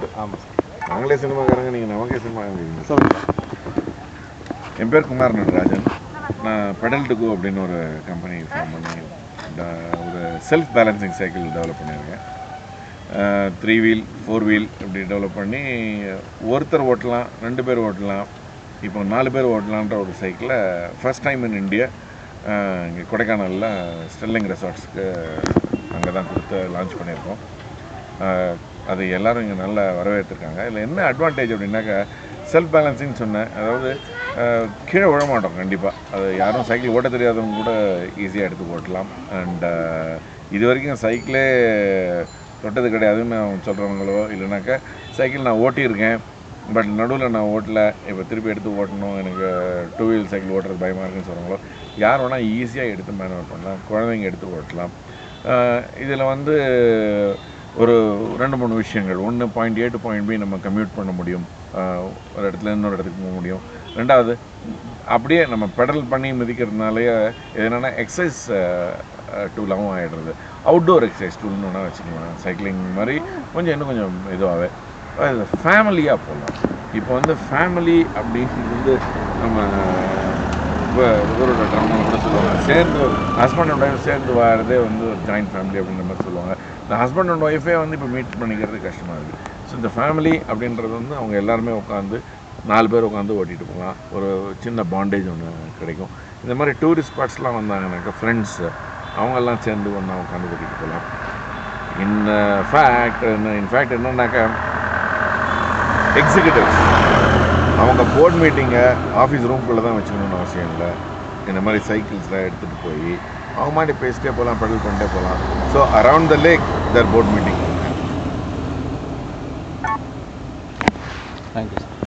ஆமாம் நாங்களே சினிமாக்காரங்க நீங்கள் நமக்கே சினிமா காமிக்கிறீங்க சொல்லுங்கள் என் பேர் குமார் நடராஜன் நான் பெடல் டு கோ அப்படின்னு ஒரு கம்பெனி ஃபார்ம் பண்ணி ட- ஒரு செல்ஃப் பேலன்சிங் சைக்கிள் டெவலப் பண்ணியிருக்கேன் த்ரீ வீல் ஃபோர் வீல் இப்படி டெவலப் பண்ணி ஒருத்தர் ஓட்டலாம் ரெண்டு பேர் ஓட்டலாம் இப்போ நாலு பேர் ஓட்டலான்ற ஒரு சைக்கிளை ஃபர்ஸ்ட் டைம் இன் இந்தியா இங்கே கொடைக்கானலில் ஸ்டெல்லிங் ரெசார்ட்ஸ்க்கு அங்கே தான் கொடுத்து லான்ச் பண்ணியிருக்கோம் ஆஹ் அது எல்லாரும் இங்கே நல்லா வரவேற்றிருக்காங்க இதில் என்ன அட்வான்டேஜ் அப்படின்னாக்கா செல்ஃப் பேலன்சிங் சொன்னேன் அதாவது ஆஹ் கீழே விழ மாட்டோம் கண்டிப்பாக அது யாரும் சைக்கிள் ஓட்ட தெரியாதவங்க கூட ஈஸியாக எடுத்து ஓட்டலாம் அண்ட் இது வரைக்கும் சைக்கிளே தொட்டது கிடையாதுன்னு சொல்கிறவங்களோ இல்லைனாக்கா சைக்கிள் நான் ஓட்டியிருக்கேன் பட் நடுவில் நான் ஓட்டல இப்போ திருப்பி எடுத்து ஓட்டணும் எனக்கு டூ வீல் சைக்கிள் ஓட்டுறது பயமாக இருக்குன்னு சொல்கிறவங்களோ யார் வேணால் ஈஸியாக எடுத்து மேனுவல் பண்ணலாம் குழந்தைங்க எடுத்து ஓட்டலாம் இதில் வந்து ஒரு ரெண்டு மூணு விஷயங்கள் ஒன்று point A to point B நம்ம கம்யூட் பண்ண முடியும் ஆஹ் ஒரு இடத்துல இன்னொரு இடத்துக்கு போக முடியும் ரெண்டாவது அப்படியே நம்ம பெடல் பண்ணி மிதிக்கிறதுனாலயே இது என்னென்னா எக்ஸசைஸ் டூலாகவும் ஆகிடுறது அவுட்டோர் எக்ஸசைஸ் டூல்னு வேணால் வச்சுக்கலாம் சைக்கிளிங் மாதிரி கொஞ்சம் இன்னும் கொஞ்சம் இதுவாகவே ஃபேமிலியாக போகலாம் இப்போ வந்து ஃபேமிலி அப்படின்னு வந்து நம்ம இப்போ இவரோட ட்ராமா கூட சொல்லுவாங்க சேர்ந்து ஹஸ்பண்ட் அண்ட் ஒய்ஃப் சேர்ந்து வாரதே வந்து ஒரு ஜாயிண்ட் ஃபேமிலி அப்படின்ற மாதிரி சொல்லுவாங்க இந்த ஹஸ்பண்ட் அண்ட் ஒய்ஃபே வந்து இப்போ மீட் பண்ணிக்கிறது கஷ்டமாக இருக்குது ஸோ இந்த ஃபேமிலி அப்படின்றது வந்து அவங்க எல்லாருமே உட்காந்து நாலு பேர் உட்காந்து ஓட்டிகிட்டு போகலாம் ஒரு சின்ன பாண்டேஜ் ஒன்று கிடைக்கும் இந்த மாதிரி டூரிஸ்ட் ஸ்பாட்ஸ்லாம் வந்தாங்கனாக்கா ஃப்ரெண்ட்ஸு அவங்கெல்லாம் சேர்ந்து ஒன்றா உட்காந்து ஓட்டிகிட்டு போகலாம் இன் ஃபேக்ட் இன்ஃபேக்ட் என்னன்னாக்கா எக்ஸிக்யூட்டிவ்ஸ் அவங்க போர்ட் மீட்டிங்கை ஆஃபீஸ் ரூம்குள்ளே தான் வச்சுக்கணும்னு அவசியம் இல்லை இந்த மாதிரி சைக்கிள்ஸ்லாம் எடுத்துகிட்டு போய் அவங்க மாதிரி பேசிட்டே போகலாம் பெடல் பண்ணிட்டே போகலாம் so around the lake there board meeting thank you sir